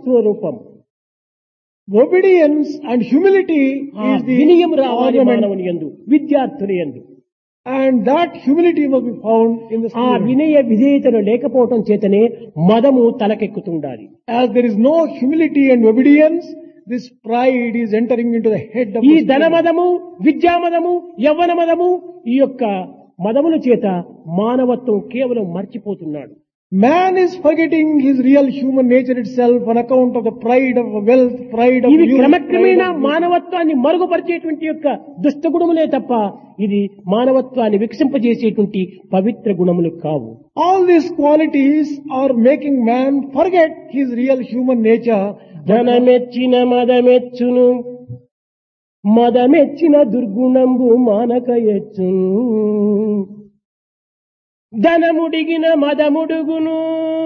స్వరూపం Obedience and humility ఆ is the వినయం రావాలి ornament. మానవుని యందు విద్యార్థుని యందు And that humility must be found in the ఆ student. వినయ విధేయతను లేకపోవటం చేతనే మదము తలకెక్కుతుండాలి As there is no humility and obedience, this pride is entering into the head of ఈ the student. ధనమదము విద్యామదము యవ్వన మదము ఈ యొక్క మదముల చేత మానవత్వం కేవలం మర్చిపోతున్నాడు Man is forgetting his real human nature itself on account of the pride of wealth, pride of ఇవి youth, క్రమక్రమేణ pride of- మానవత్వాన్ని మరుగుపరిచేటువంటి యొక్క దుష్టగుణములే తప్ప ఇది మానవత్వాన్ని వికసింపజేసేటువంటి పవిత్ర గుణములు కావు All these qualities are making man forget his real human nature. ధనమెచ్చిన మదమెచ్చును మదమెచ్చిన దుర్గుణంబు మానక ఎచ్చును ధనముడిగిన మదముడుగును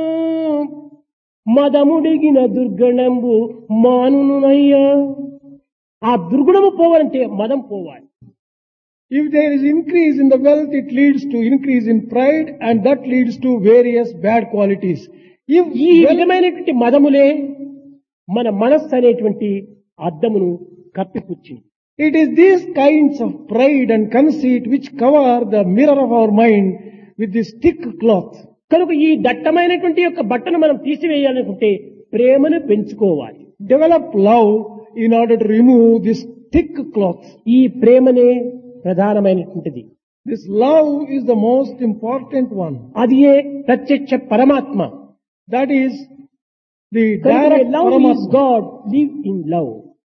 మదముడిగిన దుర్గణంబు మానునయ్యా ఆ దుర్గుణము పోవాలంటే మదం పోవాలి If there is increase in the wealth, it leads to increase in pride and that leads to various bad qualities. If ఈ wealth విధమైనటువంటి మదములే మన మనస్సు అనేటువంటి అద్దమును కప్పిపుచ్చింది It is these kinds of pride and conceit which cover the mirror of our mind with this thick cloth. కనుక ఈ దట్టమైనటువంటి యొక్క బట్టను మనం తీసివేయాలనుకుంటే ప్రేమను పెంచుకోవాలి Develop love in order to remove this thick cloth. ఈ ప్రేమనే ప్రధానమైనటువంటిది This love is the most important one. అది ఏ ప్రత్యక్ష పరమాత్మ That is the direct love is Paramatma. God live in love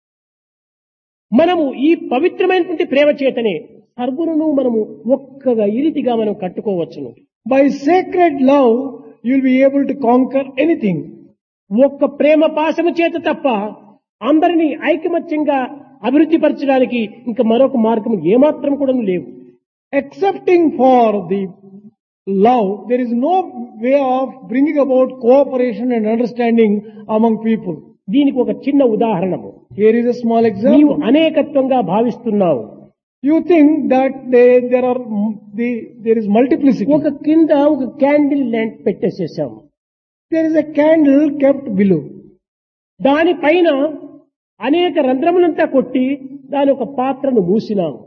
మనము ఈ పవిత్రమైనటువంటి ప్రేమ చేతనే సర్వులను మనము ఒక్కగా ఇరితిగా మనం కట్టుకోవచ్చును By sacred love, you will be able to conquer anything. ఒక్క ప్రేమ పాశము చేత తప్ప అందరినీ ఐకమత్యంగా అభివృద్ధి పరచడానికి ఇంకా మరొక మార్గం ఏమాత్రం కూడా లేవు Excepting for the love, there is no way of bringing about cooperation and understanding among people. దీనికి ఒక చిన్న ఉదాహరణము Here is a small నీవు example. అనేకత్వంగా భావిస్తున్నావు You think that they, there are m- the, there is multiplicity. ఒక కింద ఒక candle lamp పెట్టేసేసాము There is a candle kept below. దానిపైన అనేక రంధ్రములంతా కొట్టి దాని ఒక పాత్రను మూసినాము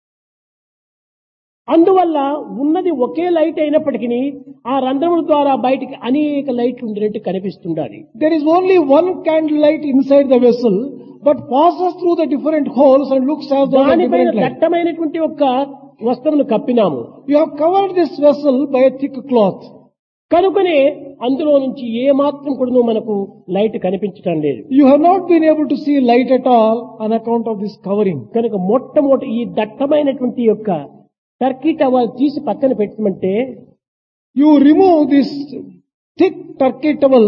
అందువల్ల ఉన్నది ఒకే లైట్ అయినప్పటికీ ఆ రంధ్రముల ద్వారా బయటికి అనేక లైట్లు ఉండినట్టు కనిపిస్తుండాలి There is only one candlelight inside the vessel, but passes through the different holes and looks as though a దానిపైన different light. దట్టమైనటువంటి ఒక వస్త్రమును కప్పినాము You have covered this vessel by a thick cloth. కనుకనే అందులో నుంచి ఏ మాత్రం కూడా మనకు లైట్ కనిపించటం లేదు You have not been able to see light at all on account of this covering. కనుక మొట్టమొదటి ఈ దట్టమైనటువంటి యొక్క టర్కీ టవల్ తీసి పక్కన పెట్టమంటే You remove this thick turkey towel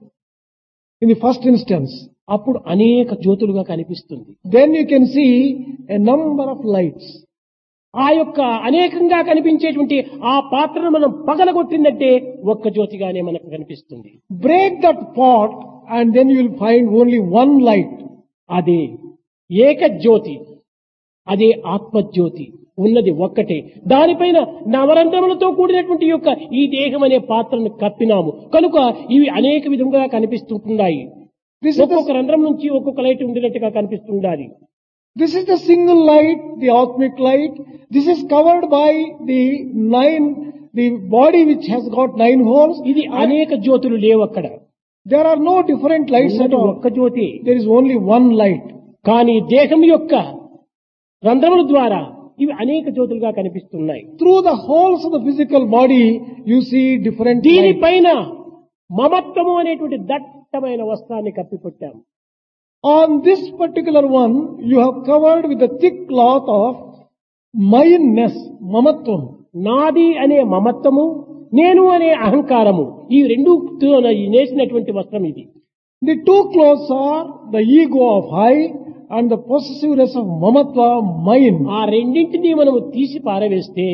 in the first instance. అప్పుడు అనేక జ్యోతులుగా కనిపిస్తుంది Then you can see a number of lights. ఆ యొక్క అనేకంగా కనిపించేటువంటి ఆ పాత్రను మనం పగలగొట్టిందంటే ఒక్క జ్యోతిగానే మనకు కనిపిస్తుంది Break that pot and then you will find only one light. అదే ఏక జ్యోతి అదే ఆత్మజ్యోతి ఉన్నది ఒక్కటే దానిపైన నవరంధ్రములతో కూడినటువంటి యొక్క ఈ దేహం అనే పాత్రను కప్పినాము కనుక ఇవి అనేక విధంగా కనిపిస్తుంటున్నాయి This is, ఒక్కొక్క the, రంధ్రం నుంచి ఒక్కొక్క లైట్ ఉండినట్టుగా కనిపిస్తుండాలి this is the single light, the Atmic light. This is covered by the nine, the body which has got nine holes. ఇది అనేక జ్యోతులు లేవు అక్కడ There are no different lights at ఉన్నది all. ఒక్క జ్యోతి There is only one light. కానీ దేహం యొక్క రంధ్రముల ద్వారా ఇవి అనేక జ్యోతులుగా కనిపిస్తున్నాయి Through the holes of the physical body, you see different lights. దీనిపైన మమత్వము అనేటువంటి దట్టమైన వస్త్రాన్ని కప్పిపెట్టాము On this particular one, you have covered with a thick cloth of maynness, mamatvam. నాది అనే మమత్వము నేను అనే అహంకారము ఈ రెండు నేసినటువంటి వస్త్రం ఇది The two clothes are the ego of I and the possessiveness of mamatva, mine. ఆ రెండింటినీ మనము తీసి పారవేస్తే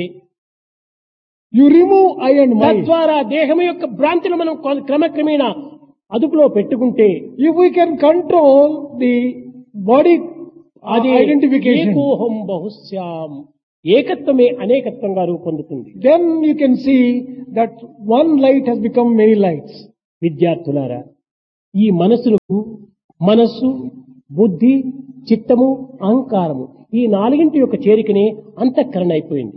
You remove I and mine. తద్వారా దేహం యొక్క భ్రాంతిని మనం కొ- క్రమక్రమేణా అదుపులో పెట్టుకుంటే If we can control the body అది identification, ఏకోహం బహుశ్యాం ఏకత్వమే అనేకత్వంగా రూపొందుతుంది then you can see that one light has become many lights. విద్యార్థులారా ఈ మనస్సులకు మనస్సు బుద్ధి చిత్తము అహంకారము ఈ నాలుగింటి యొక్క చేరికనే అంతఃకరణ అయిపోయింది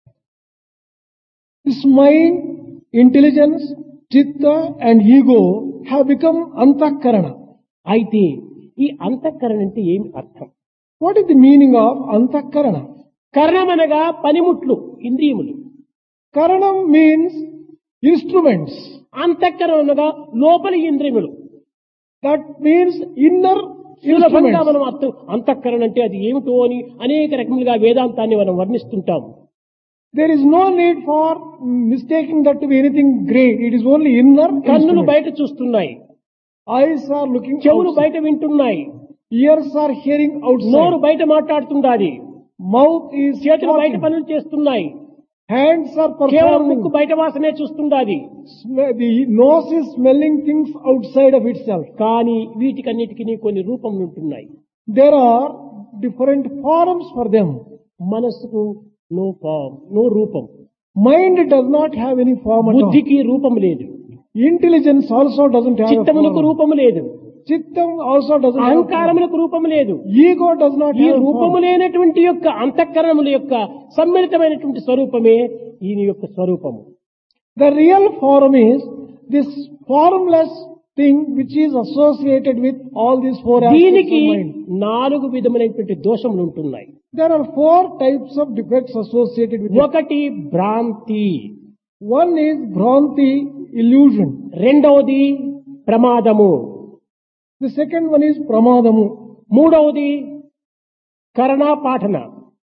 This mind, intelligence, chitta and ego have become antakarana. అయితే ఈ అంతఃకరణ అంటే ఏమి అర్థం What is the meaning of antakarana? కరణమనగా పనిముట్లు ఇంద్రియములు Karanam means instruments. అంతఃకరణ అనగా లోపలి ఇంద్రియములు That means inner సులభంగా instruments. మనం అర్థం అంతఃకరణ అంటే అది ఏమిటో అని అనేక రకములుగా వేదాంతాన్ని మనం వర్ణిస్తుంటాము There is no need for mistaking that to be anything great. It is only inner కన్నులు instruments. బయట చూస్తున్నాయి Eyes are looking చెవులు outside. బయట వింటున్నాయి Ears are hearing నోరు outside. బయట మాట్లాడుతుండాలి Mouth is చేతులు బయట talking. పనులు చేస్తున్నాయి Hands are కేవలం ముక్కు performing. బయట వాసనే చూస్తుండాది Sm- The nose is smelling things outside of itself. కానీ వీటికన్నిటికీ కొన్ని రూపములు ఉంటున్నాయి There are different forms for them. మనస్సుకు నో ఫామ్ నో రూపం Mind does not have any form at all. బుద్ధికి రూపం లేదు Intelligence also doesn't have a చిత్తమునకు form. రూపము లేదు Chittam also doesn't have a form. అహంకారములకు రూపము లేదు Ego does not ఈ have a రూపము form. లేనటువంటి యొక్క అంతఃకరణముల యొక్క సమ్మిళితమైనటువంటి స్వరూపమే ఈయన యొక్క స్వరూపము The real form is this formless thing which is associated with all these four aspects దీనికి of mind. నాలుగు విధములైనటువంటి దోషములు ఉంటున్నాయి There are four types of defects associated with it. ఒకటి భ్రాంతి One is Bhranti, illusion. రెండవది ప్రమాదము The second one is Pramadamu. మూడవది కరణా పాఠన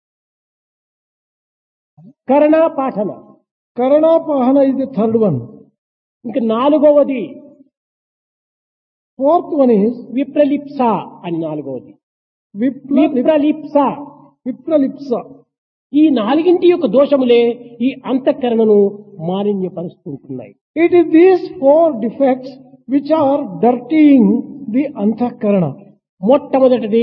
కరణా పాఠన Karana Pahana is the third one. ఇంక నాలుగవది Fourth one is విప్రలిప్స అని నాలుగవది Vipla, విప్రలిప్స Vipralipsa. ఈ నాలుగింటి యొక్క దోషములే ఈ అంతఃకరణను మాలిన్యపరుస్తుంటున్నాయి It is these four defects which are dirtying the Antakarana. మొట్టమొదటిది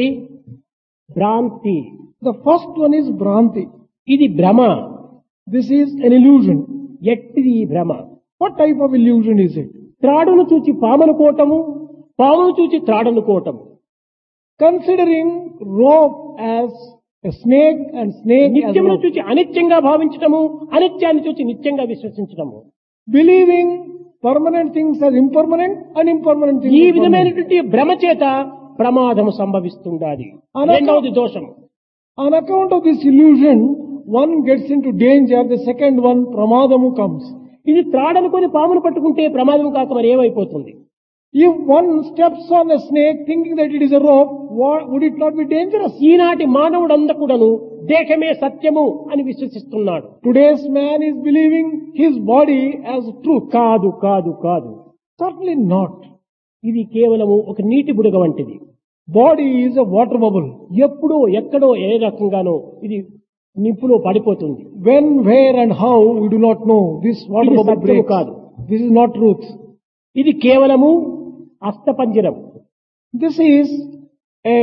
భ్రాంతి The first one is Bhranti. ఇది భ్రమ This is an illusion. ఎట్టిది ఈ భ్రమ What type of illusion is it? త్రాడును చూచి పామును కోటము పామును చూచి త్రాడును కోటము Considering rope as a snake and snake as నిత్యమును rope. చూచి అనిత్యంగా భావించటము అనిత్యాన్ని చూచి నిత్యంగా విశ్వసించటము Believing permanent things as impermanent and impermanent things ఈ as permanent. విధమైనటువంటి భ్రమ చేత ప్రమాదము సంభవిస్తుండాలి అనక- రెండవది దోషం On account of this illusion, one gets into danger, the second one, pramadamu comes. ఇది త్రాడనుకొని పామును పట్టుకుంటే ప్రమాదం కాక మరి ఏమైపోతుంది If one steps on a snake thinking that it is a rope, what, would it not be dangerous? ఈనాటి మానవుడందకూడను దేహమే సత్యము అని విశ్వసిస్తున్నాడు Today's man is believing his body as truth. కాదు కాదు కాదు Certainly not. ఇది కేవలము ఒక నీటి బుడగ వంటిది Body is a water bubble. ఎప్పుడో ఎక్కడో ఏ రకంగానో ఇది నిప్పులో పడిపోతుంది When, where and how, we do not know. This water ఇది bubble సత్యము breaks. కాదు. This is not truth. ఇది కేవలము అస్థపంజరం This is a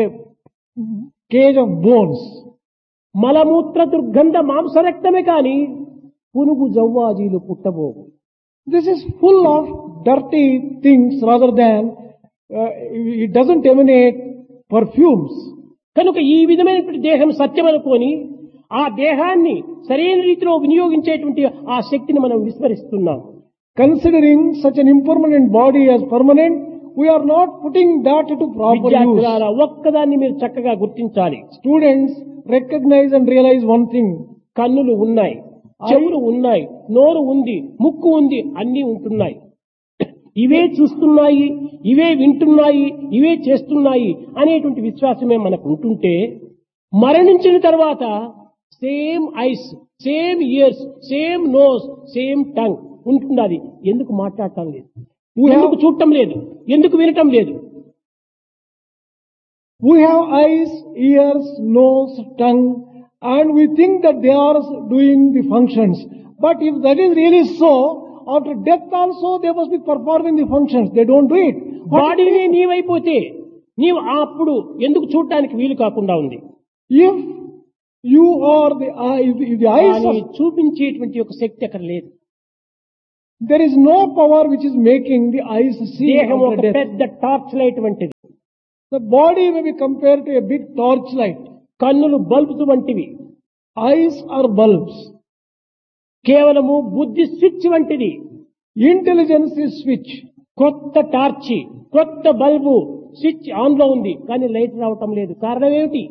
cage of bones. మలమూత్ర దుర్గంధ మాంసరక్తమే కాని పునుగు జవ్వాజీలు పుట్టబోవు This is full of dirty things rather than, uh, it doesn't emanate perfumes. కనుక ఈ విధమైనటువంటి దేహం సత్యం అనుకొని ఆ దేహాన్ని సరైన రీతిలో వినియోగించేటువంటి ఆ శక్తిని మనం విస్మరిస్తున్నాం Considering such an impermanent body as permanent, we are not putting that to proper use. విద్యార్థులారా ఒక్కదాన్ని మీరు చక్కగా గుర్తించాలి Students recognize and realize one thing. కన్నులు ఉన్నాయి చెవులు ఉన్నాయి నోరు ఉంది ముక్కు ఉంది అన్నీ ఉంటున్నాయి ఇవే చూస్తున్నాయి ఇవే వింటున్నాయి ఇవే చేస్తున్నాయి అనేటువంటి విశ్వాసమే మనకు ఉంటుంటే మరణించిన తర్వాత same eyes same ears same nose same tongue ఉంటున్నది ఎందుకు మాట్లాడటం లేదు ఎందుకు చూడటం లేదు ఎందుకు వినటం లేదు We have eyes, ears, nose, tongue, and we think that they are doing the functions. But if that is really so, after death also they must be performing the functions. They don't do it. What బాడీనే నీవైపోతే నీవు అప్పుడు ఎందుకు చూడటానికి వీలు కాకుండా ఉంది if you are the eye, if the eyes కానీ of, చూపించేటువంటి ఒక శక్తి అక్కడ లేదు There is no power which is making the eyes see దేహం ఒక after death. పెద్ద టార్చ్ లైట్ వంటిది The body may be compared to a big torchlight. కన్నులు బల్బ్స్ వంటివి Eyes are bulbs. కేవలము బుద్ధి స్విచ్ వంటిది Intelligence is switch. కొత్త టార్చి కొత్త బల్బు స్విచ్ ఆన్ లో ఉంది కానీ లైట్ రావటం లేదు కారణం ఏమిటి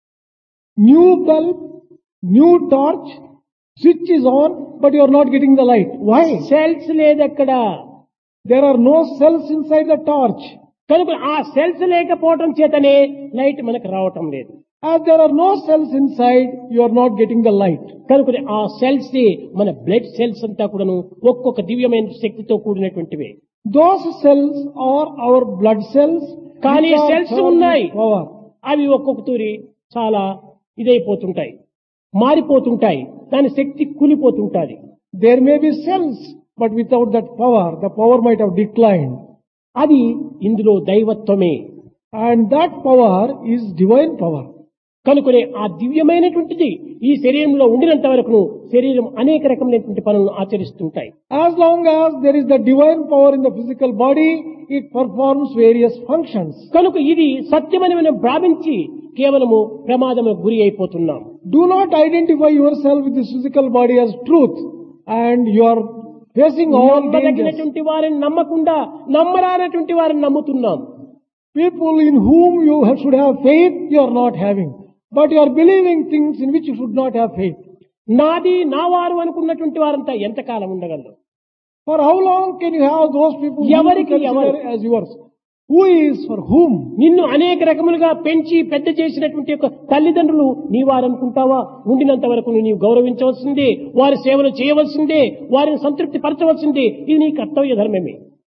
New bulb, new torch, switch is on, but you are not getting the light. Why? Cells లేదక్కడ There are no cells inside the torch. కనుక ఆ సెల్స్ లేకపోవటం చేతనే లైట్ మనకు రావటం లేదు As there are no cells inside, you are not getting the light. కనుక ఆ సెల్స్ మన బ్లడ్ సెల్స్ అంతా కూడాను ఒక్కొక్క దివ్యమైన శక్తితో కూడినటువంటివే Those cells are our blood cells. కానీ which are cells charged ఉన్నాయి. with Power. అవి ఒక్కొక్క తూరి చాలా ఇదైపోతుంటాయి మారిపోతుంటాయి దాని శక్తి కూలిపోతుంటాది There may be cells, but without that power, the power might have declined. అది ఇందులో దైవత్వమే And that power is divine power. కనుకనే ఆ దివ్యమైనటువంటిది ఈ శరీరంలో ఉండినంత వరకు శరీరం అనేక రకమైనటువంటి పనులను ఆచరిస్తుంటాయి As long as there is the divine power in the physical body, it performs various functions. కనుక ఇది సత్యమని మనం భావించి కేవలము ప్రమాదములకు గురి అయిపోతున్నాం Do not identify yourself with this physical body as truth and you are facing all dangers. నమ్మదగినటువంటి వారిని నమ్మకుండా నమ్మరానటువంటి వారిని నమ్ముతున్నాం People in whom you have- should have faith, you are not having. But you are believing things in which you should not have faith. నాది నా వారు అనుకున్నటువంటి వారంతా ఎంతకాలం ఉండగలరు For how long can you have those people whom you ఎవరికి consider ఎవరు? as yours? Who is for whom? నిన్ను అనేక రకములుగా పెంచి పెద్ద చేసినటువంటి యొక్క తల్లిదండ్రులు నీ వారు అనుకుంటావా ఉండినంత వరకు నీవు గౌరవించవలసిందే వారి సేవలు చేయవలసిందే వారిని సంతృప్తి పరచవలసిందే ఇది నీ కర్తవ్య ధర్మమే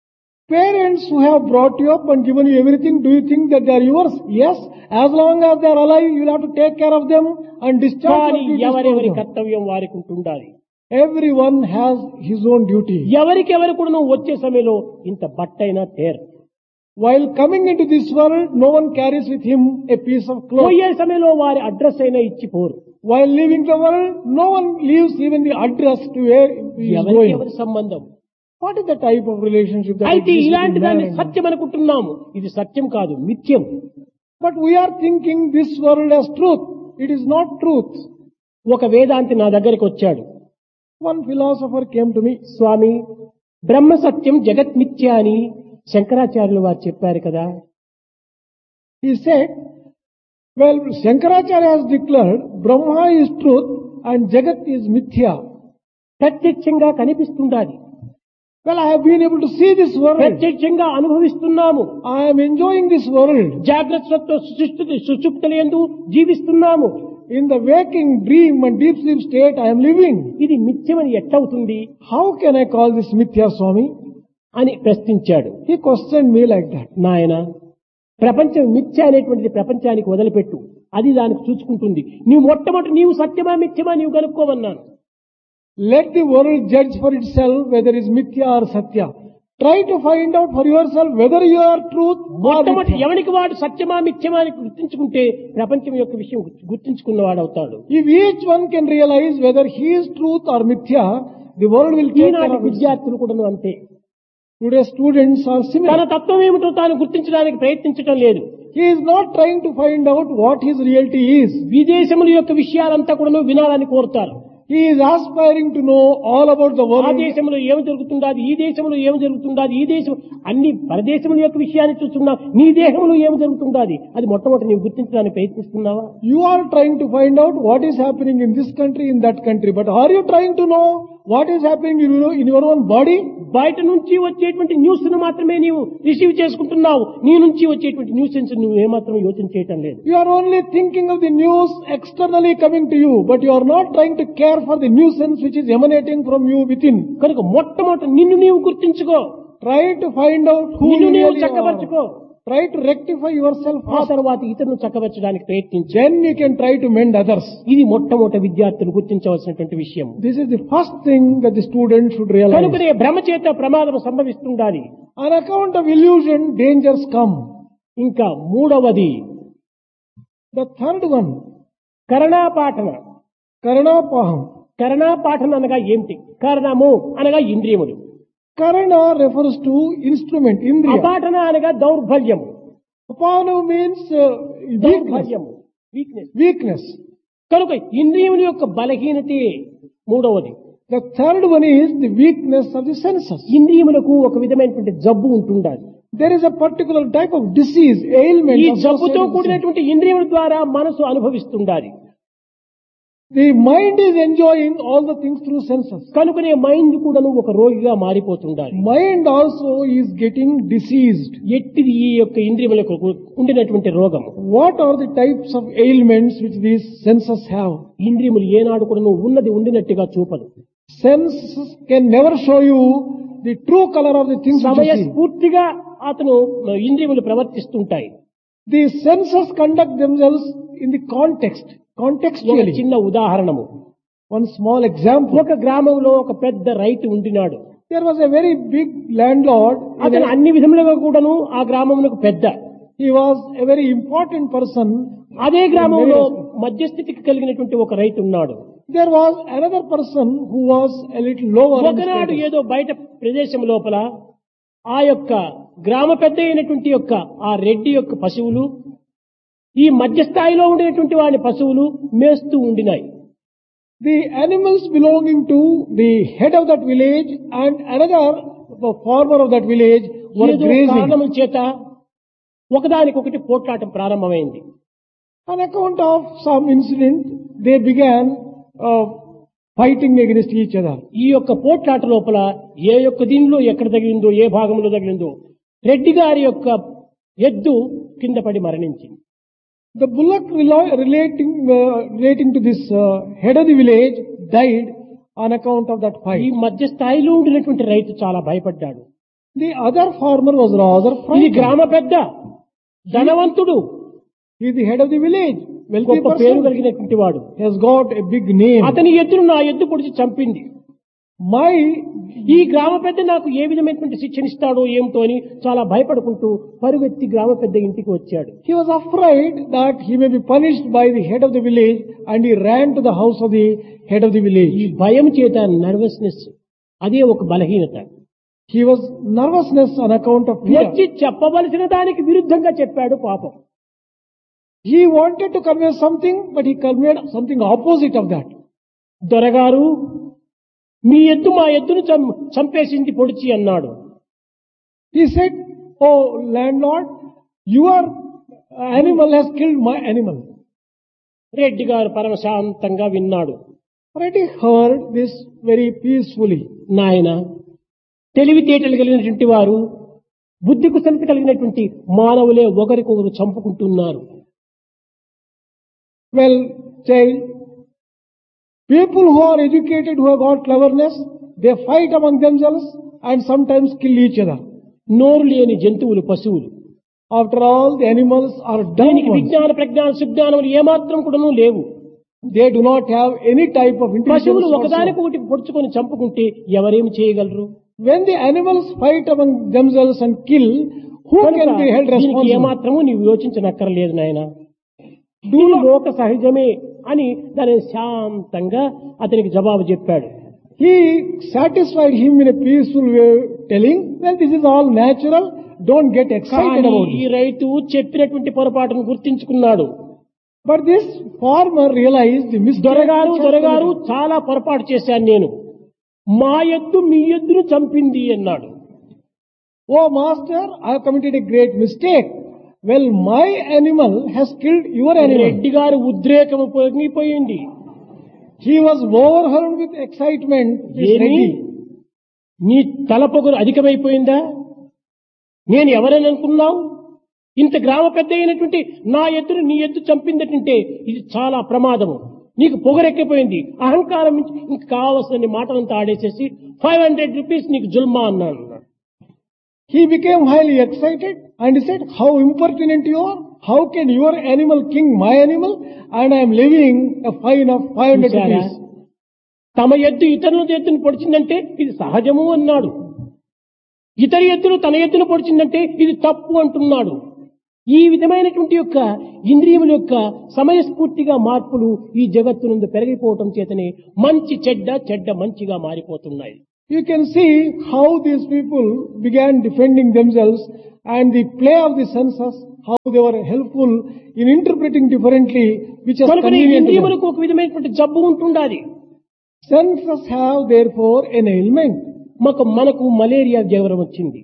Parents who have brought you up and given you everything, do you think that they are yours? Yes. As long as they are alive, you will have to take care of them and discharge కానీ your duties to ఎవరెవరి them. కర్తవ్యం వారికి ఉంటుండాలి Everyone has his own duty. ఎవరికెవరు కూడా నువ్వు వచ్చే సమయంలో ఇంత బట్టైనా తేరు While coming into this world, no one carries with him a piece of cloth. పోయే సమయంలో వారి అడ్రస్ అయినా ఇచ్చిపోరు While leaving the world, no one leaves even the address to where he is ఎవరికి going. ఎవరి సంబంధం What is the type of relationship that అయితే exists ఇలాంటి between man దాన్ని and man? సత్యం అనుకుంటున్నాము ఇది సత్యం కాదు మిథ్యం But we are thinking this world as truth. It is not truth. ఒక వేదాంతి నా దగ్గరికి వచ్చాడు One philosopher came to me. స్వామి బ్రహ్మ సత్యం జగత్ మిథ్య అని శంకరాచార్యులు వారు చెప్పారు కదా He said, well, Shankaracharya has declared Brahma is truth and Jagat is mithya. ప్రత్యక్షంగా కనిపిస్తుండాలి Well, I have been able to see this world. ప్రత్యక్షంగా అనుభవిస్తున్నాము I am enjoying this world. జాగ్రత్త సుషుప్తలందు జీవిస్తున్నాము In the waking dream and deep sleep state, I am living. ఇది మిథ్యమని ఎట్టవుతుంది How can I call this mithya, Swami? అని ప్రశ్నించాడు He questioned me like that. నాయన ప్రపంచం మిథ్య అనేటువంటిది ప్రపంచానికి వదిలిపెట్టు అది దానికి చూసుకుంటుంది నీవు మొట్టమొదటి నీవు సత్యమా మిథ్యమా నీవు కనుక్కోమన్నాను Let the world judge for itself whether it is mithya or satya. Try to find out for yourself whether you are truth or మొట్టమొదటి mithya. ఎవరికి వాడు సత్యమా మిథ్యమా అని గుర్తించుకుంటే ప్రపంచం యొక్క విషయం గుర్తించుకున్నవాడు అవుతాడు If each one can realize whether he is truth or mithya, the world will take care ఈనాటి of itself. విద్యార్థులు కూడా అంతే Today students are తన similar. తత్వం ఏమిటో తాను గుర్తించడానికి ప్రయత్నించడం లేదు He is not trying to find out what his reality is. విదేశముల యొక్క విషయాలంతా కూడా వినాలని కోరుతారు He is aspiring to know all about the ఆ world. దేశంలో ఏమి జరుగుతుండాది ఈ దేశంలో ఏమి జరుగుతుండాది ఈ దేశం అన్ని పరదేశముల యొక్క విషయాన్ని చూస్తున్నావు నీ దేశంలో ఏమి జరుగుతుండాది అది మొట్టమొదటి నీవు గుర్తించడానికి ప్రయత్నిస్తున్నావా You are trying to find out what is happening in this country, in that country. But are you trying to know what is happening in your, in your own body? బయట నుంచి వచ్చేటువంటి న్యూస్ ను మాత్రమే నీవు receive చేసుకుంటున్నావు నీ నుంచి వచ్చేటువంటి న్యూసెన్స్ నువ్వు ఏమాత్రం యోచన చేయటం లేదు You are only thinking of the news externally coming to you, but you are not trying to care for the nuisance which is emanating from you within. కనుక మొట్టమొదటి నిన్ను నీవు గుర్తించుకో Try to find out who నిన్ను you నీవు really చక్కపరచుకో are. Try to rectify yourself ఆ first. తర్వాత ఇతరులను చక్కపరచడానికి ప్రయత్నించు Then you can try to mend others. ఇది మొట్టమొదటి విద్యార్థులు గుర్తించవలసినటువంటి విషయం This is the first thing that the student should realize. కనుకనే భ్రమ చేత ప్రమాదం సంభవిస్తుండాలి On account of illusion, dangers come. ఇంకా మూడవది The third one, కరణాపాఠన Karanapaham. కరణాపాఠన అనగా ఏమిటి కారణము అనగా ఇంద్రియములు Karana refers to instrument, Indriya. అపాటన అనగా దౌర్బల్యము Apanu means uh, weakness. దౌర్బల్యము వీక్నెస్ Weakness. కనుక ఇంద్రియముల యొక్క బలహీనతే మూడవది The third one is the weakness of the senses. ఇంద్రియములకు ఒక విధమైనటువంటి జబ్బు ఉంటుండాలి There is a particular type of disease, ailment. ఈ associated జబ్బుతో with sense. కూడినటువంటి ఇంద్రియముల ద్వారా మనసు అనుభవిస్తుండాలి The mind is enjoying all the things through senses. కనుకనే మైండ్ కూడాను ఒక రోగిగా మారిపోతుండాలి Mind also is getting diseased. ఎట్టిది ఈ యొక్క ఇంద్రియములకు ఉండినటువంటి రోగం What are the types of ailments which these senses have? ఇంద్రియములు ఏనాడు కూడాను ఉన్నది ఉండినట్టుగా చూపదు Senses can never show you the true color of the things which you see. సమయస్ఫూర్తిగా అతను ఇంద్రియములు ప్రవర్తిస్తుంటాయి The senses conduct themselves in the context, ఒక contextually. చిన్న ఉదాహరణము One small example. ఒక గ్రామంలో ఒక పెద్ద రైతు ఉండినాడు There was a very big landlord. in అతను a- అన్ని విధములుగా కూడాను ఆ గ్రామమునకు పెద్ద He was a very important person. అదే గ్రామంలో మధ్యస్థితికి కలిగినటువంటి ఒక రైతు ఉన్నాడు There was another person who was a little lower. in ఒకనాడు status. ఏదో బయట ప్రదేశం లోపల ఆ యొక్క గ్రామ పెద్ద అయినటువంటి యొక్క ఆ రెడ్డి యొక్క పశువులు ఈ మధ్య స్థాయిలో ఉండినటువంటి వాడి పశువులు మేస్తూ ఉండినాయి The animals belonging to the head of that village and another the farmer of that village were ఏదో grazing. కారణముల చేత ఒకదానికొకటి పోట్లాటం ప్రారంభమైంది On account of some incident, they began uh, fighting against each other. ఈ యొక్క పోట్లాట లోపల ఏ యొక్క దీనిలో ఎక్కడ తగిలిందో ఏ భాగంలో తగిలిందో రెడ్డి గారి యొక్క ఎద్దు కింద పడి మరణించింది The bullock relo- relating uh, relating to this uh, head of the village died on account of that ఈ fight. మధ్య స్థాయిలో ఉండినటువంటి రైతు చాలా భయపడ్డాడు The other farmer was rather ఇది frightened. గ్రామ పెద్ద ధనవంతుడు He is the head of the village, wealthy గొప్ప పేరు person. కలిగినటువంటి వాడు He has got a big name. అతని ఎద్దును నా ఎద్దు పొడిచి చంపింది My ఈ గ్రామ పెద్ద నాకు ఏ విధమైనటువంటి శిక్షణ ఇస్తాడో ఏమిటో అని చాలా భయపడుకుంటూ పరుగెత్తి గ్రామ పెద్ద ఇంటికి వచ్చాడు he was afraid that he may be punished by the head of the village, and he ran to the house of the head of the ఈ village. భయం చేత నర్వస్నెస్ అదే ఒక బలహీనత He was nervousness on account of fear. వచ్చి చెప్పవలసిన దానికి విరుద్ధంగా చెప్పాడు పాపం He wanted to convey something, but he conveyed something opposite of that. దొరగారు మీ ఎద్దు మా ఎద్దును చం- చంపేసింది పొడిచి అన్నాడు He said, Oh landlord, your animal has killed my animal. Reddy గారు పరమశాంతంగా విన్నాడు Already heard this very peacefully. నాయన తెలివితేటలు కలిగినటువంటి వారు బుద్ధి కుశలత కలిగినటువంటి మానవులే ఒకరికొకరు చంపుకుంటున్నారు Well, child, people who are educated, who have got cleverness, they fight among themselves and sometimes kill each other. నోరు లేని జంతువులు పశువులు After all, the animals are dumb దానికి ones. విజ్ఞాన ప్రజ్ఞాన సుజ్ఞానములు ఏమాత్రం కూడాను లేవు They do not have any type of intelligence. పశువులు whatsoever. ఒకదానికొకటి పొడుచుకొని చంపుకుంటే ఎవరేమి చేయగలరు When the animals fight among themselves and kill, who కనుక can be held దీనికి responsible? ఏమాత్రము నీవు యోచించనక్కర్లేదు నాయన దీని లోక సహజమే అని దానిని శాంతంగా అతనికి జవాబు చెప్పాడు He satisfied him in a peaceful way, telling, well, this is all natural, don't get excited కానీ about ఈ it. రైతు చెప్పినటువంటి పొరపాటును గుర్తించుకున్నాడు But this farmer realized the mistake. దొరగారు which has దొరగారు committed. చాలా పొరపాటు చేశాను నేను మా ఎద్దు మీ ఎద్దును చంపింది అన్నాడు Oh master, I have committed a great mistake. Well, my animal has killed your animal. Reddy గారు ఉద్రేకము పొంగిపోయింది He was overwhelmed with excitement. This ఏమి Reddy. నీ తలపొగరు అధికమైపోయిందా నేను ఎవరని అనుకున్నావు ఇంత గ్రామ పెద్ద అయినటువంటి నా ఎద్దును నీ ఎద్దు చంపిందటంటే ఇది చాలా ప్రమాదము నీకు పొగరెక్కిపోయింది అహంకారం నుంచి ఇంక కావలసిన మాటలంతా ఆడేసేసి ఫైవ్ హండ్రెడ్ రూపీస్ నీకు జుల్మా అన్నాను He became highly excited and he said, how impertinent you are. How can your animal king my animal and I am levying a fine of 500 చూశారా? rupees. తమ ఎద్దు ఇతరుల ఎద్దును పొడిచిందంటే ఇది సహజము అన్నాడు ఇతర ఎద్దులు తన ఎద్దును పొడిచిందంటే ఇది తప్పు అంటున్నాడు ఈ విధమైనటువంటి యొక్క ఇంద్రియముల యొక్క సమయస్ఫూర్తిగా మార్పులు ఈ జగత్తునందు పెరిగిపోవటం చేతనే మంచి చెడ్డ చెడ్డ మంచిగా మారిపోతున్నాయి You can see how these people began defending themselves and the play of the senses, how they were helpful in interpreting differently which is కనుక convenient to them. ఇంద్రియములకు ఒక విధమైనటువంటి జబ్బు ఉంటుండాలి Senses have therefore an ailment. మాకు మనకు malaria జ్వరం వచ్చింది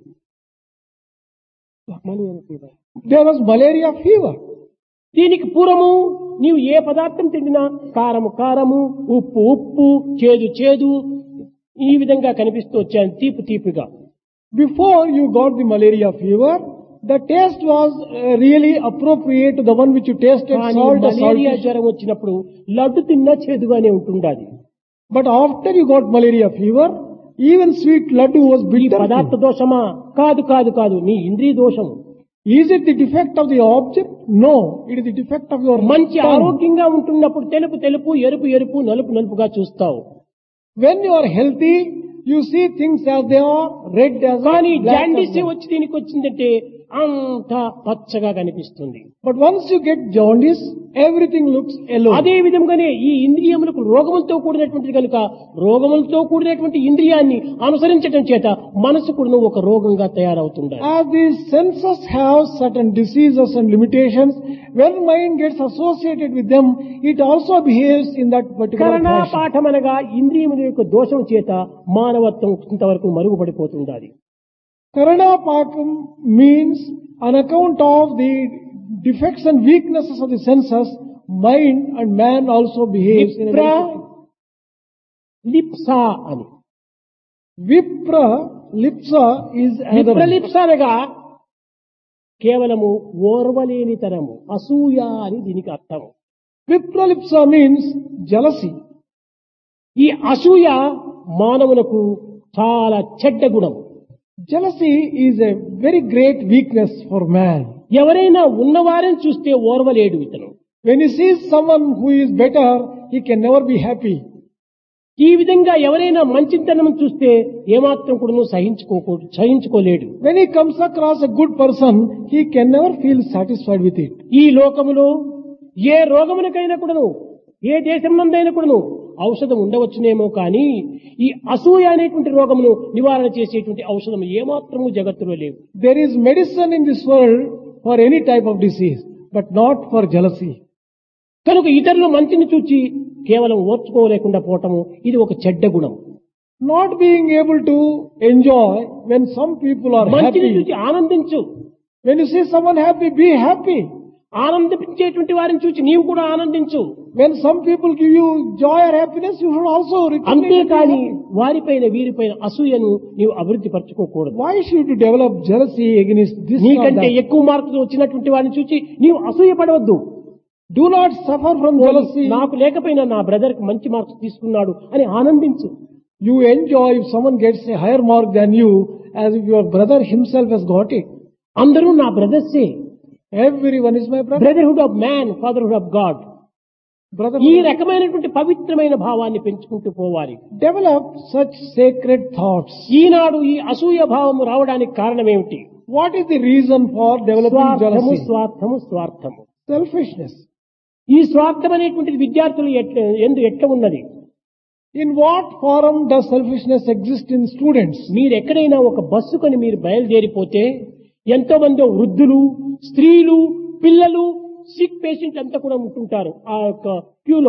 There was malaria fever. దీనికి పూర్వము నీవు ఏ పదార్థం తిండినా కారము కారము ఉప్పు ఉప్పు చేదు చేదు ఈ విధంగా కనిపిస్తూ వచ్చాను తీపి తీపిగా Before you got the malaria fever, the taste was uh, really appropriate to the one which you tasted, కానీ salt or మలేరియా salty. జ్వరం వచ్చినప్పుడు లడ్డు తిన్నా చేదుగానే ఉంటుండాలి But after you got malaria fever, even sweet laddu was ఈ bitter. పదార్థ దోషమా కాదు కాదు కాదు నీ ఇంద్రియ దోషము Is it the defect of the object? No, it is the defect of your మంచి tongue. ఆరోగ్యంగా ఉంటున్నప్పుడు తెలుపు తెలుపు ఎరుపు ఎరుపు నలుపు నలుపుగా చూస్తావు When you are healthy, you see things as they are, red as కానీ black as జాండీసే black. వచ్చి దీనికి వచ్చిందంటే అంతా పచ్చగా కనిపిస్తుంది But once you get jaundice, everything looks yellow. అదే విధంగానే ఈ ఇంద్రియములకు రోగములతో కూడినటువంటిది కనుక రోగములతో కూడినటువంటి ఇంద్రియాన్ని అనుసరించడం చేత మనసు కూడా ఒక రోగంగా తయారవుతుండాలి As these senses have certain diseases and limitations, when mind gets associated with them, it also behaves in that particular కరణ fashion. పాఠమనగా ఇంద్రియముల యొక్క దోషం చేత మానవత్వం ఇంతవరకు మరుగుపడిపోతుండాలి Karana Pakam means on account of the defects and weaknesses of the senses, mind and man also behaves in a విప్ర very లిప్సా అని Vipra Lipsa is another. విప్రలిప్స అనగా కేవలము ఓర్వలేనితనము అసూయ అని దీనికి అర్థం Vipralipsa means jealousy. ఈ అసూయ మానవులకు చాలా చెడ్డ గుణం Jealousy is a very great weakness for man. ఎవరైనా ఉన్నవారని చూస్తే ఓర్వలేడు ఇతను When he sees someone who is better, he can never be happy. ఈ విధంగా ఎవరైనా మంచితనం చూస్తే ఏమాత్రం కూడా సహించుకోకూ సహించుకోలేడు When he comes across a good person, he can never feel satisfied with it. ఈ లోకములో ఏ రోగమునకైనా కూడాను ఏ దేశం నందైనా కూడాను ఔషధం ఉండవచ్చునేమో కానీ ఈ అసూయ అనేటువంటి రోగమును నివారణ చేసేటువంటి ఔషధం ఏమాత్రము జగత్తులో లేవు There is medicine in this world for any type of disease, but not for jealousy. కనుక ఇతరులు మంచిని చూచి కేవలం ఓర్చుకోలేకుండా పోవటము ఇది ఒక చెడ్డ గుణం Not being able to enjoy when some people are మంచిని happy. చూచి ఆనందించు When you see someone happy, be happy. ఆనందించేటువంటి వారిని చూచి నీవు కూడా ఆనందించు When some people give you joy or happiness, you should also recognize it. అంతేకాని వారిపైన వీరిపైన అసూయను నీవు అభివృద్ధి పరచుకోకూడదు Why should you develop jealousy against this or నీకంటే that? ఎక్కువ మార్కులు వచ్చినటువంటి వారిని చూచి నీవు అసూయ పడవద్దు Do not suffer from jealousy. నాకు లేకపోయినా నా బ్రదర్ కి మంచి మార్క్స్ తీసుకున్నాడు అని ఆనందించు You enjoy if someone gets a higher mark than you as if your brother himself has got it. అందరూ నా బ్రదర్సే Everyone is my brother. Brotherhood of man fatherhood of god Brother, ఈ రకమైనటువంటి పవిత్రమైన భావాన్ని పెంచుకుంటూ పోవాలి develop such sacred thoughts. ఈనాడు ఈ అసూయ భావం రావడానికి కారణం ఏమిటి What is the reason for developing స్వార్థము jealousy? స్వార్థము స్వార్థము Selfishness. ఈ స్వార్థం అనేటువంటిది విద్యార్థులు ఎట్ల ఎందు ఎట్ల ఉన్నది In what form does selfishness exist in students? మీరు ఎక్కడైనా ఒక బస్సు కొని మీరు బయలుదేరిపోతే ఎంతో మంది వృద్ధులు స్త్రీలు పిల్లలు సిక్ పేషెంట్ అంతా కూడా ఉంటుంటారు ఆ యొక్క క్యూలో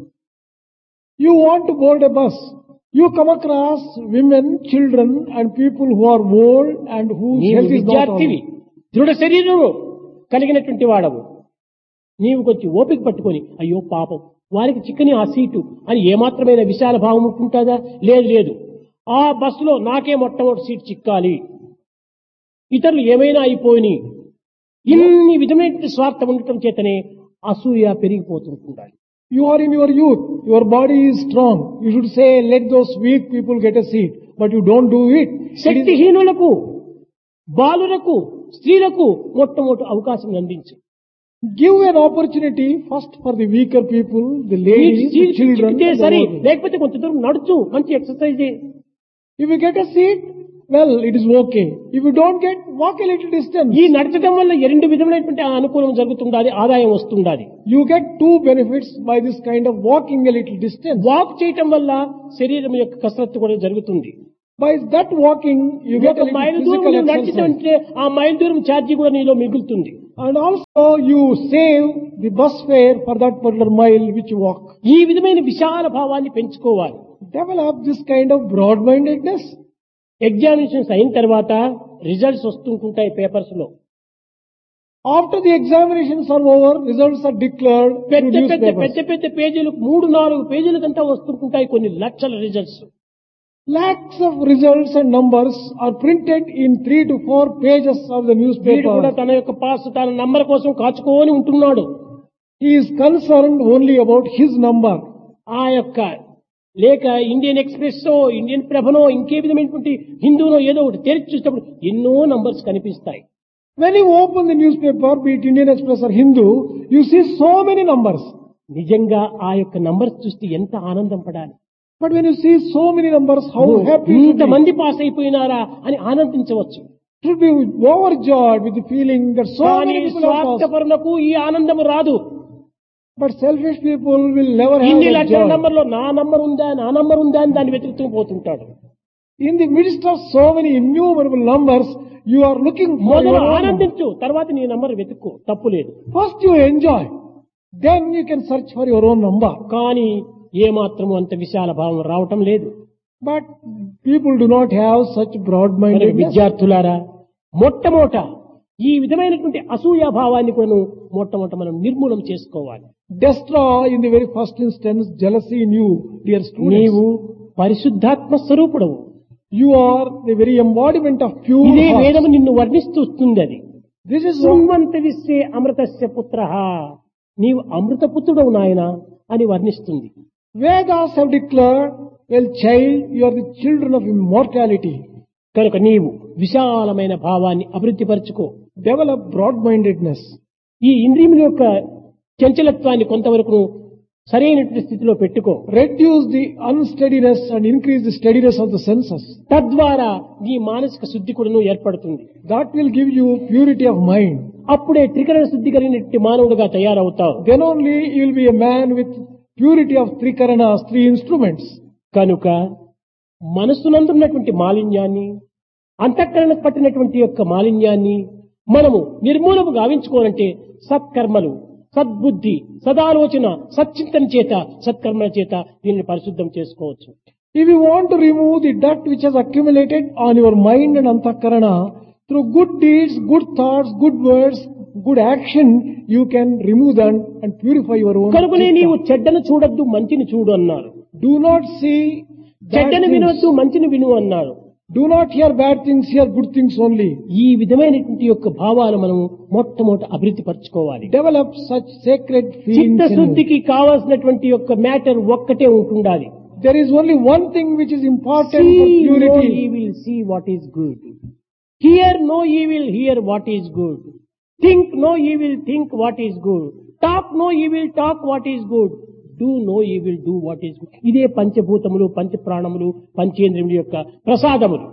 You want to board a bus. You come across women, children and people who are old and whose నీవు health is not విద్యార్థివి all. దృఢ శరీరము కలిగినటువంటి వాడవు నీవు కొంచెం ఓపిక పట్టుకొని అయ్యో పాపం వారికి చిక్కని ఆ సీటు అని ఏమాత్రమైన విశాల భావం ఉంటుంటుందా లేదు లేదు ఆ బస్సులో నాకే మొట్టమొదటి సీట్ చిక్కాలి ఇతరులు ఏమైనా అయిపోయి ఇన్ని విధమైన స్వార్థం ఉండటం చేతనే అసూయ పెరిగిపోతుంటుండాలి You are in your youth. Your body is strong. You should say, let those weak people get a seat. But you don't do it. It is- శక్తిహీనులకు బాలులకు స్త్రీలకు మొట్టమొదటి అవకాశం అందించు Give an opportunity first for the weaker people, the ఈ ladies, the seat children. చిక్కితే and the సరే old people. లేకపోతే కొంత దూరం నడుచు మంచి exercise If you get a seat, well, it is okay. If you don't get, walk a little distance. ఈ నడచడం వల్ల రెండు విధమైనటువంటి అనుకూలం జరుగుతుండాలి ఆదాయం వస్తుండాలి You get two benefits by this kind of walking a little distance. Walk చేయటం వల్ల శరీరం యొక్క కసరత్తు కూడా జరుగుతుంది By that walking, you get a ఒక little మైలు దూరం physical నువ్వు exercise. నడిచితే ఆ మైలు దూరం ఛార్జీ కూడా నీలో మిగులుతుంది And also you save the bus fare for that particular mile which you walk. ఈ విధమైన విశాల భావాన్ని పెంచుకోవాలి Develop this kind of broad-mindedness. Examinations అయిన తర్వాత రిజల్ట్స్ వస్తుంటుంటాయి పేపర్స్ లో After the examinations are over, results are declared through పెద్ద పెద్ద newspapers. పెద్ద పెద్ద పేజీలు మూడు నాలుగు పేజీలకంతా వస్తుంటుంటాయి కొన్ని లక్షల results Lakhs of results and numbers are printed in three to four pages of the వీడు కూడా newspaper. తన యొక్క పాస్ తన నంబర్ కోసం కాచుకొని ఉంటున్నాడు He is concerned only about his number. ఆ యొక్క లేక ఇండియన్ ఎక్స్ప్రెస్ ఇండియన్ ప్రభనో ఇంకే విధమైనటువంటి హిందూనో ఏదో ఒకటి తెరిచి చూసినప్పుడు ఎన్నో నంబర్స్ కనిపిస్తాయి When you open the newspaper, be it Indian Express or Hindu, you see so many numbers. నిజంగా ఆ యొక్క నంబర్స్ చూస్తే ఎంత ఆనందం పడాలి But when you see so many numbers, how happy you should ఇంత be. మంది పాస్ అయిపోయినారా అని ఆనందించవచ్చు should be overjoyed with the feeling that so కానీ many people are passed. స్వార్థపరులకు ఈ ఆనందం రాదు But selfish people will never have ఇన్ని that లక్షల joy. నంబర్లో నా నంబర్ ఉందా నా నంబర్ ఉందా అని దాన్ని వెతుకుతూ పోతుంటాడు In the midst of so many innumerable numbers, you are looking for మొదలు your own. ఆనందించు తర్వాత నీ నంబర్ వెతుక్కో తప్పు లేదు First you enjoy, then you can search for your own number. కానీ ఏ మాత్రము అంత విశాల భావం రావటం లేదు But people do not have such కనుక broad-mindedness. విద్యార్థులారా మొట్టమొదట ఈ విధమైనటువంటి అసూయ భావాన్ని కూడా మొట్టమొదట మనం నిర్మూలన చేసుకోవాలి Destroy in the very first instance jealousy in you, dear students. నీవు పరిశుద్ధాత్మ స్వరూపుడవు You are the very embodiment of pure ఇదే heart. వేదము నిన్ను వర్ణిస్తూ వస్తుంది అది This is what శృణ్వంత విశ్వే అమృతస్య పుత్ర నీవు అమృత పుత్రుడవు నాయన అని వర్ణిస్తుంది Vedas have declared, well child, you are the children of immortality. కనుక నీవు విశాలమైన భావాన్ని అభివృద్ధి పరుచుకో Develop broad-mindedness. ఈ ఇంద్రియముల యొక్క చంచలత్వాన్ని కొంతవరకు సరైనటువంటి స్థితిలో పెట్టుకో Reduce the unsteadiness and increase the steadiness of the senses. తద్వారా నీ మానసిక శుద్ధి కూడాను ఏర్పడుతుంది That will give you purity of mind. అప్పుడే త్రికరణ శుద్ధి కలిగినటువంటి మానవుడుగా తయారవుతావు Then only you will be a man with purity of three karanas, three instruments. కనుక మనస్సునందున్నటువంటి మాలిన్యాన్ని అంతఃకరణ పట్టినటువంటి యొక్క మాలిన్యాన్ని మనము నిర్మూలము గావించుకోవాలంటే సత్కర్మలు సద్బుద్ధి సదాలోచన సచ్చింతన చేత సత్కర్మల చేత దీనిని పరిశుద్ధం చేసుకోవచ్చు If you want to remove the dirt which has accumulated on your mind and antakarana, through good deeds, good thoughts, good words, good action, you can remove them and purify your own. కనుకనే chitta. నీవు చెడ్డను చూడొద్దు మంచిని చూడు అన్నారు Do not see bad చెడ్డను things. వినొద్దు మంచిని విను అన్నారు Do not hear bad things, hear good things only. ఈ విధమైనటువంటి యొక్క భావాలు మనం మొట్టమొదట అభివృద్ధి పరచుకోవాలి Develop such sacred feelings. in you. చిత్తశుద్ధికి కావాల్సినటువంటి యొక్క మ్యాటర్ ఒక్కటే ఉంటుండాలి There is only one thing which is important for See no purity. evil, see what is good. Hear no evil, hear what is good. Think no evil, think what is good. Talk no evil, talk what is good. Do no evil, do what is good. ఇదే పంచభూతములు పంచప్రాణములు పంచేంద్రియముల యొక్క ప్రసాదములు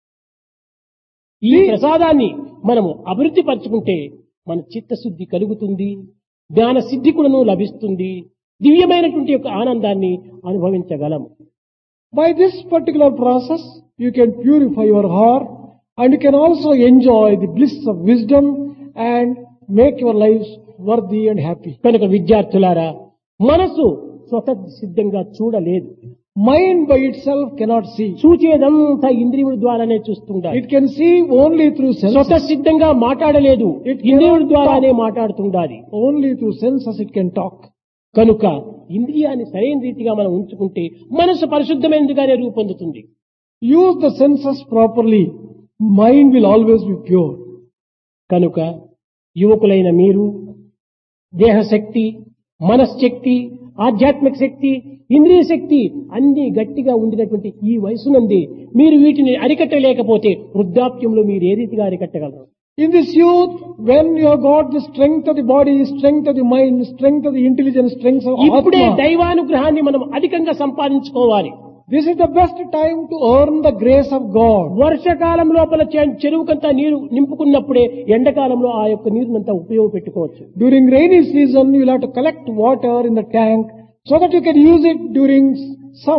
ఈ ప్రసాదాన్ని మనము అభివృద్ధి పరచుకుంటే మన చిత్తశుద్ధి కలుగుతుంది జ్ఞాన సిద్ధి కూడాను లభిస్తుంది దివ్యమైనటువంటి యొక్క ఆనందాన్ని అనుభవించగలము By this particular process, you can purify your heart and you can also enjoy the bliss of wisdom and make your lives worthy and happy. కనుక విద్యార్థులారా మనసు స్వత సిద్ధంగా చూడలేదు Mind by itself cannot see. చూచేదంతా ఇంద్రియముల ద్వారానే చూస్తుండాలి It can see only through స్వత senses. సిద్ధంగా మాట్లాడలేదు It ఇంద్రియముల cannot ద్వారానే మాట్లాడుతుండాలి Only through senses it can talk. కనుక ఇంద్రియాన్ని సరైన రీతిగా మనం ఉంచుకుంటే మనసు పరిశుద్ధమైనదిగానే రూపొందుతుంది Use the senses properly. Mind will always be pure. కనుక యువకులైన మీరు దేహశక్తి మనశ్శక్తి ఆధ్యాత్మిక శక్తి ఇంద్రియ శక్తి అన్ని గట్టిగా ఉండినటువంటి ఈ వయసునంది మీరు వీటిని అరికట్టలేకపోతే వృద్ధాప్యంలో మీరు ఏ రీతిగా అరికట్టగలరు In this youth, when you have got the strength of the body, strength of the mind, strength of the intelligence, strength of ఇప్పుడే Atma, దైవానుగ్రహాన్ని మనం అధికంగా సంపాదించుకోవాలి this is the best time to earn the grace of God. వర్షకాలం లోపల చె- చెరువుకంతా నీరు నింపుకున్నప్పుడే ఎండాకాలంలో ఆ యొక్క నీరునంతా ఉపయోగపెట్టుకోవచ్చు During rainy season, you will have to collect water in the tank so that you can use it during summer.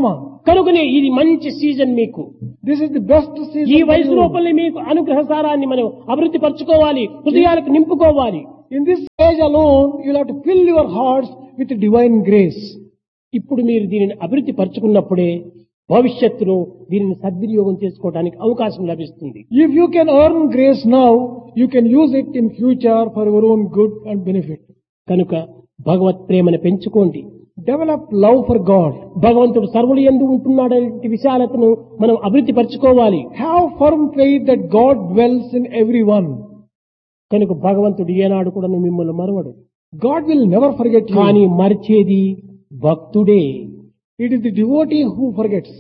కనుకనే ఇది మంచి సీజన్ మీకు This is the best season. ఈ for వయసు you. లోపలే మీకు అనుగ్రహ సారాన్ని మనం అభివృద్ధి పరచుకోవాలి హృదయాలకు నింపుకోవాలి In this age alone, you'll have to fill your hearts with divine grace. ఇప్పుడు మీరు దీనిని అభివృద్ధి పరచుకున్నప్పుడే భవిష్యత్తులో దీనిని సద్వినియోగం చేసుకోవడానికి అవకాశం లభిస్తుంది If you can earn grace now, you can use it in future for your own good and benefit. కనుక భగవత్ ప్రేమను పెంచుకోండి Develop love for God. భగవంతుడు సర్వులు ఎందు ఉంటున్నాడనే విశాలతను మనం అభివృద్ధి పరచుకోవాలి Have firm faith that God dwells in everyone. కనుక భగవంతుడు ఏనాడు కూడా మిమ్మల్ని మరవడు God will never forget you. కానీ మరిచేది భక్తుడే It is the devotee who forgets.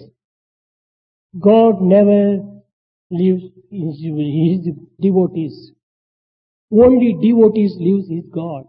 God never leaves his, his devotees. Only devotees leaves his God.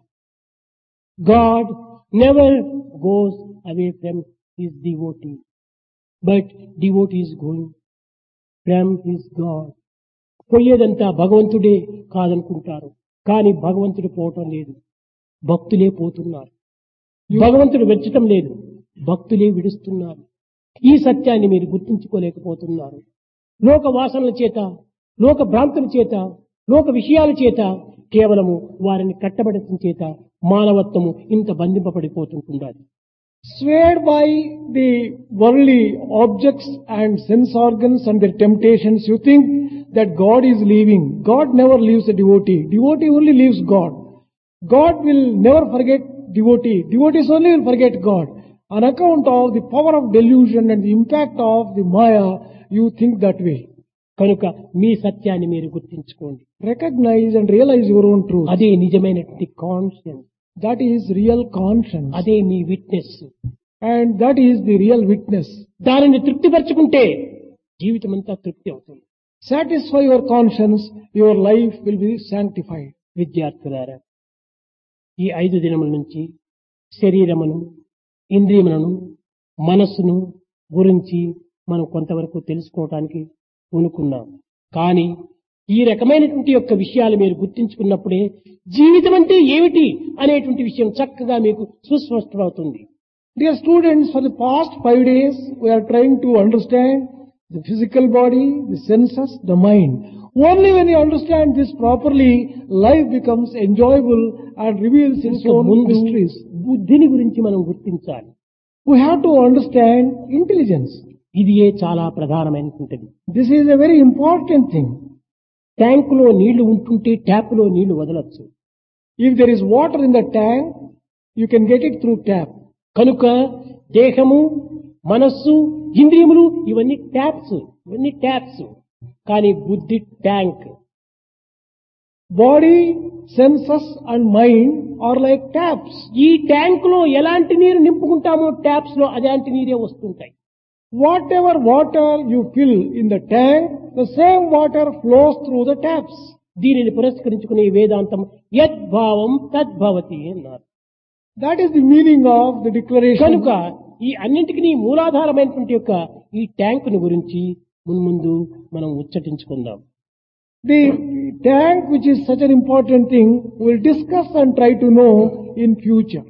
God never goes away from his devotee. But devotee is going from his God. పోయేదంతా భగవంతుడే కాదనుకుంటారు కానీ భగవంతుడు పోవటం లేదు భక్తులే పోతున్నారు భగవంతుడు వెచ్చటం లేదు భక్తులే విడుస్తున్నారు ఈ సత్యాన్ని మీరు గుర్తించుకోలేకపోతున్నారు లోక వాసనల చేత లోక భ్రాంతుల చేత లోక విషయాల చేత కేవలము వారిని కట్టబడటం చేత మానవత్వము ఇంత బంధింపబడిపోతుంటున్నది Swayed by the worldly objects and sense organs and their temptations, you think that God is leaving. God never leaves a devotee. Devotee only leaves God. God will never forget devotee. Devotees only will forget God. On account of the power of delusion and the impact of the Maya, you think that way. కనుక మీ సత్యాన్ని మీరు గుర్తించుకోండి Recognize and realize your own truth. అదే నిజమైనటువంటి conscience That is real conscience. అదే మీ witness And that is the real witness. దానిని తృప్తిపరచుకుంటే జీవితం అంతా తృప్తి అవుతుంది Satisfy your conscience, your life will be sanctified. విద్యార్థులారా ఈ ఐదు దినముల నుంచి శరీరమును ఇంద్రియములను మనస్సును గురించి మనం కొంతవరకు తెలుసుకోవటానికి పూనుకున్నాం కానీ ఈ రకమైనటువంటి యొక్క విషయాలు మీరు గుర్తించుకున్నప్పుడే జీవితం అంటే ఏమిటి అనేటువంటి విషయం చక్కగా మీకు సుస్పష్టమవుతుంది Dear students, for the past five days, we are trying to understand the physical body, the senses, the mind. Only when you understand this properly, life becomes enjoyable and reveals its ఇంకా own ముందు mysteries. బుద్ధిని గురించి మనం గుర్తించాలి We have to understand intelligence. ఇదియే చాలా ప్రధానమైనటువంటిది This is a very important thing. ట్యాంకులో నీళ్లు ఉంటుంటే ట్యాప్లో నీళ్లు వదలొచ్చు If there is water in the tank, you can get it through tap. కనుక దేహము మనస్సు ఇంద్రియములు ఇవన్నీ ట్యాప్స్ ఇవన్నీ ట్యాప్స్ కానీ బుద్ధి tank Body, senses and mind are like taps. ఈ ట్యాంక్ లో ఎలాంటి నీరు నింపుకుంటామో ట్యాప్స్ లో అలాంటి నీరే వస్తుంటాయి Whatever water you fill in the tank, the same water flows through the taps. దీనిని పురస్కరించుకునే వేదాంతం యద్భావం తద్భవతి అన్నారు That is the meaning of the declaration. కనుక ఈ అన్నింటికి మూలాధారమైనటువంటి యొక్క ఈ ట్యాంకుని గురించి మున్ముందు మనం ఉచ్చటించుకుందాం The tank, which is such an important thing, we'll discuss and try to know in future.